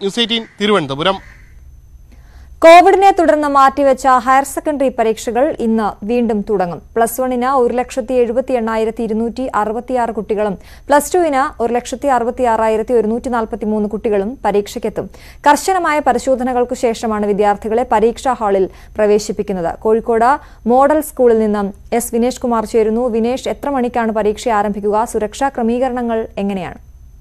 news eighteen Thiruvananthapuram കോവിഡിനെ തുടർന്ന് മാറ്റിവെച്ച ഹയർ സെക്കൻഡറി പരീക്ഷകൾ ഇന്ന് വീണ്ടും തുടങ്ങും പ്ലസ് വണ്ണിന് ഒരു ലക്ഷത്തി എഴുപത്തി എണ്ണായിരത്തി ഇരുന്നൂറ്റി അറുപത്തിയാറ് കുട്ടികളും പ്ലസ് ടുവിന് ഒരു ലക്ഷത്തി അറുപത്തി ആറായിരത്തി ഒരുന്നൂറ്റി നാൽപ്പത്തി മൂന്ന് കുട്ടികളും പരീക്ഷയ്ക്കെത്തും കർശനമായ പരിശോധനകൾക്കു ശേഷമാണ് വിദ്യാർത്ഥികളെ പരീക്ഷാ ഹാളിൽ പ്രവേശിപ്പിക്കുന്നത് കോഴിക്കോട് മോഡൽ സ്കൂളിൽ നിന്ന് എസ് വിനേഷ് കുമാർ ചേരുന്നു വിനേഷ് എത്ര മണിക്കാണ് പരീക്ഷ ആരംഭിക്കുക സുരക്ഷാ ക്രമീകരണങ്ങൾ എങ്ങനെയാണ്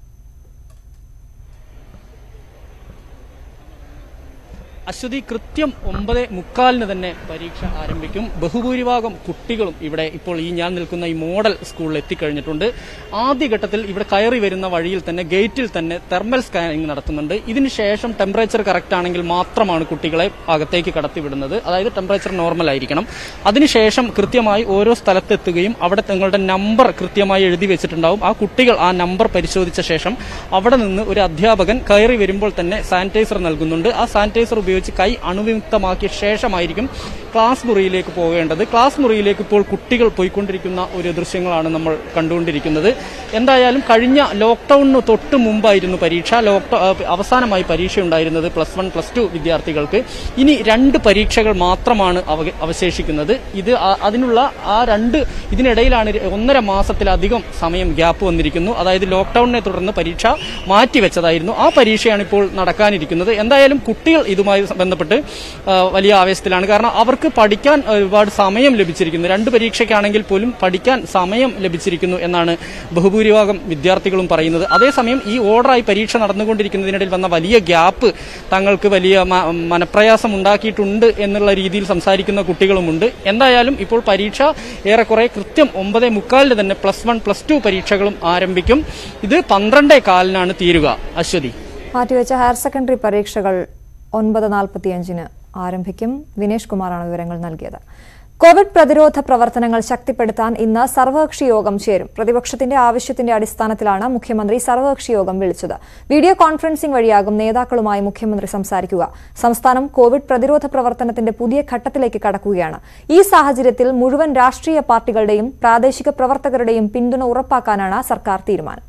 അശ്വതി കൃത്യം ഒമ്പത് മുക്കാലിന് തന്നെ പരീക്ഷ ആരംഭിക്കും ബഹുഭൂരിഭാഗം കുട്ടികളും ഇവിടെ ഇപ്പോൾ ഈ ഞാൻ നിൽക്കുന്ന ഈ മോഡൽ സ്കൂളിൽ എത്തിക്കഴിഞ്ഞിട്ടുണ്ട് ആദ്യഘട്ടത്തിൽ ഇവിടെ കയറി വരുന്ന വഴിയിൽ തന്നെ ഗേറ്റിൽ തന്നെ തെർമൽ സ്കാനിംഗ് നടത്തുന്നുണ്ട് ഇതിനുശേഷം ടെമ്പറേച്ചർ കറക്റ്റ് ആണെങ്കിൽ മാത്രമാണ് കുട്ടികളെ അകത്തേക്ക് കടത്തിവിടുന്നത് അതായത് ടെമ്പറേച്ചർ നോർമൽ ആയിരിക്കണം അതിനുശേഷം കൃത്യമായി ഓരോ സ്ഥലത്തെത്തുകയും അവിടെ തങ്ങളുടെ നമ്പർ കൃത്യമായി എഴുതി വെച്ചിട്ടുണ്ടാവും ആ കുട്ടികൾ ആ നമ്പർ പരിശോധിച്ച ശേഷം അവിടെ നിന്ന് ഒരു അധ്യാപകൻ കയറി വരുമ്പോൾ തന്നെ സാനിറ്റൈസർ നൽകുന്നുണ്ട് ആ സാനിറ്റൈസർ ഉപയോഗിച്ച് കൈ അണുവിമുക്തമാക്കിയ ശേഷമായിരിക്കും ക്ലാസ് മുറിയിലേക്ക് പോകേണ്ടത് ക്ലാസ് മുറിയിലേക്ക് ഇപ്പോൾ കുട്ടികൾ പോയിക്കൊണ്ടിരിക്കുന്ന ഒരു ദൃശ്യങ്ങളാണ് നമ്മൾ കണ്ടുകൊണ്ടിരിക്കുന്നത് എന്തായാലും കഴിഞ്ഞ ലോക്ക്ഡൌണിന് തൊട്ട് മുമ്പായിരുന്നു പരീക്ഷ ലോക്ക്ഡൌൺ അവസാനമായി പരീക്ഷ ഉണ്ടായിരുന്നത് പ്ലസ് വൺ പ്ലസ് ടു വിദ്യാർത്ഥികൾക്ക് ഇനി രണ്ട് പരീക്ഷകൾ മാത്രമാണ് അവ- അവശേഷിക്കുന്നത് ഇത് ആ- അതിനുള്ള ആ രണ്ട് ഇതിനിടയിലാണ് ര- ഒന്നര മാസത്തിലധികം സമയം ഗ്യാപ്പ് വന്നിരിക്കുന്നു അതായത് ലോക്ക്ഡൌണിനെ തുടർന്ന് പരീക്ഷ മാറ്റിവെച്ചതായിരുന്നു ആ പരീക്ഷയാണ് ഇപ്പോൾ നടക്കാനിരിക്കുന്നത് എന്തായാലും കുട്ടികൾ ഇതുമായി ബന്ധപ്പെട്ട് ആ, വലിയ ആവേശത്തിലാണ് കാരണം അവർക്ക് പഠിക്കാൻ ഒരുപാട് സമയം ലഭിച്ചിരിക്കുന്നു രണ്ട് പരീക്ഷയ്ക്കാണെങ്കിൽ പോലും പഠിക്കാൻ സമയം ലഭിച്ചിരിക്കുന്നു എന്നാണ് ബഹുഭൂരിഭാഗം വിദ്യാർത്ഥികളും പറയുന്നത് അതേസമയം ഈ ഓർഡറായി പരീക്ഷ നടന്നുകൊണ്ടിരിക്കുന്നതിനിടയിൽ വന്ന വലിയ ഗ്യാപ്പ് തങ്ങൾക്ക് വലിയ മ- മനപ്രയാസം ഉണ്ടാക്കിയിട്ടുണ്ട് എന്നുള്ള രീതിയിൽ സംസാരിക്കുന്ന കുട്ടികളുമുണ്ട് എന്തായാലും ഇപ്പോൾ പരീക്ഷ ഏറെക്കുറെ കൃത്യം ഒമ്പതേ മുക്കാലിന് തന്നെ പ്ലസ് വൺ പ്ലസ് ടു പരീക്ഷകളും ആരംഭിക്കും ഇത് പന്ത്രണ്ടേ കാലിനാണ് തീരുക അശ്വതി മാറ്റിവെച്ച ഹയർ സെക്കൻഡറി പരീക്ഷകൾ ഒൻപത് നാൽപ്പത്തിയഞ്ചിന് ആരംഭിക്കും വിനേഷ് കുമാറാണ് വിവരങ്ങൾ നൽകിയത് കോവിഡ് പ്രതിരോധ പ്രവർത്തനങ്ങൾ ശക്തിപ്പെടുത്താൻ ഇന്ന് സർവകക്ഷി യോഗം ചേരും പ്രതിപക്ഷത്തിന്റെ ആവശ്യത്തിന്റെ അടിസ്ഥാനത്തിലാണ് മുഖ്യമന്ത്രി സർവകക്ഷി യോഗം വിളിച്ചത് വീഡിയോ കോൺഫറൻസിംഗ് വഴിയാകും നേതാക്കളുമായി മുഖ്യമന്ത്രി സംസാരിക്കുക സംസ്ഥാനം കോവിഡ് പ്രതിരോധ പ്രവർത്തനത്തിന്റെ പുതിയ ഘട്ടത്തിലേക്ക് കടക്കുകയാണ് ഈ സാഹചര്യത്തിൽ മുഴുവൻ രാഷ്ട്രീയ പാർട്ടികളുടെയും പ്രാദേശിക പ്രവർത്തകരുടെയും പിന്തുണ ഉറപ്പാക്കാനാണ് സർക്കാർ തീരുമാനം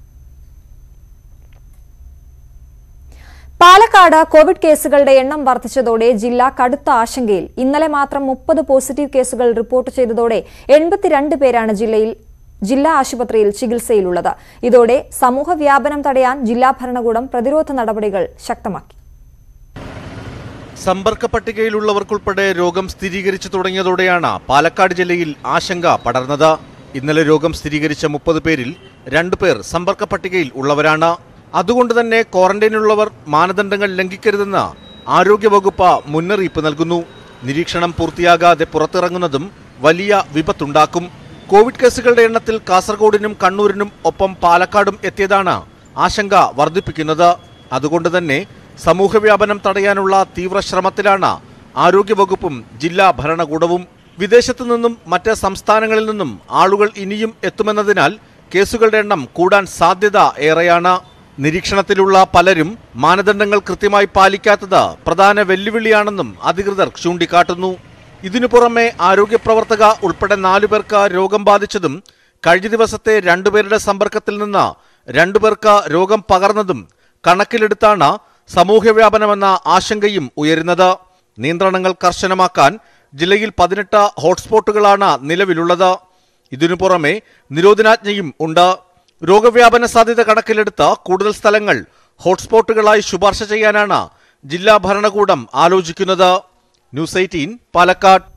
പാലക്കാട് കോവിഡ് കേസുകളുടെ എണ്ണം വർദ്ധിച്ചതോടെ ജില്ല കടുത്ത ആശങ്കയിൽ ഇന്നലെ മാത്രം മുപ്പത് പോസിറ്റീവ് കേസുകൾ റിപ്പോർട്ട് ചെയ്തതോടെ എൺപത്തിരണ്ട് പേരാണ് ജില്ലയിൽ ജില്ലാ ആശുപത്രിയിൽ ചികിത്സയിലുള്ളത് ഇതോടെ സമൂഹ വ്യാപനം തടയാൻ ജില്ലാ ഭരണകൂടം പ്രതിരോധ നടപടികൾ ശക്തമാക്കി സമ്പർക്ക പട്ടികയിലുള്ളവർക്കുൾപ്പെടെ രോഗം സ്ഥിരീകരിച്ചു തുടങ്ങിയതോടെയാണ് പാലക്കാട് ജില്ലയിൽ ആശങ്ക പടർന്നത് ഇന്നലെ രോഗം സ്ഥിരീകരിച്ച മുപ്പത് പേരിൽ രണ്ടു പേർ സമ്പർക്ക പട്ടികയിൽ ഉള്ളവരാണ് അതുകൊണ്ട് തന്നെ ക്വാറന്റൈനിലുള്ളവർ മാനദണ്ഡങ്ങൾ ലംഘിക്കരുതെന്ന് ആരോഗ്യവകുപ്പ് മുന്നറിയിപ്പ് നൽകുന്നു നിരീക്ഷണം പൂർത്തിയാകാതെ പുറത്തിറങ്ങുന്നതും വലിയ വിപത്തുണ്ടാക്കും കോവിഡ് കേസുകളുടെ എണ്ണത്തിൽ കാസർഗോഡിനും കണ്ണൂരിനും ഒപ്പം പാലക്കാടും എത്തിയതാണ് ആശങ്ക വർദ്ധിപ്പിക്കുന്നത് അതുകൊണ്ട് തന്നെ സമൂഹവ്യാപനം തടയാനുള്ള തീവ്ര ശ്രമത്തിലാണ് ആരോഗ്യവകുപ്പും ജില്ലാ ഭരണകൂടവും വിദേശത്തു നിന്നും മറ്റ് സംസ്ഥാനങ്ങളിൽ നിന്നും ആളുകൾ ഇനിയും എത്തുമെന്നതിനാൽ കേസുകളുടെ എണ്ണം കൂടാൻ സാധ്യത ഏറെയാണ് നിരീക്ഷണത്തിലുള്ള പലരും മാനദണ്ഡങ്ങൾ കൃത്യമായി പാലിക്കാത്തത് പ്രധാന വെല്ലുവിളിയാണെന്നും അധികൃതർ ചൂണ്ടിക്കാട്ടുന്നു ഇതിനു പുറമെ ആരോഗ്യ പ്രവർത്തക ഉൾപ്പെടെ നാലു പേർക്ക് രോഗം ബാധിച്ചതും കഴിഞ്ഞ ദിവസത്തെ രണ്ടുപേരുടെ സമ്പർക്കത്തിൽ നിന്ന് രണ്ടുപേർക്ക് രോഗം പകർന്നതും കണക്കിലെടുത്താണ് സമൂഹവ്യാപനമെന്ന ആശങ്കയും ഉയരുന്നത് നിയന്ത്രണങ്ങൾ കർശനമാക്കാൻ ജില്ലയിൽ പതിനെട്ട് ഹോട്ട്സ്പോട്ടുകളാണ് നിലവിലുള്ളത് ഇതിനു പുറമെ നിരോധനാജ്ഞയും ഉണ്ട് രോഗവ്യാപന സാധ്യത കണക്കിലെടുത്ത് കൂടുതൽ സ്ഥലങ്ങൾ ഹോട്ട്സ്പോട്ടുകളായി ശുപാർശ ചെയ്യാനാണ് ജില്ലാ ഭരണകൂടം ആലോചിക്കുന്നത് ന്യൂസ് എയ്റ്റീൻ പാലക്കാട്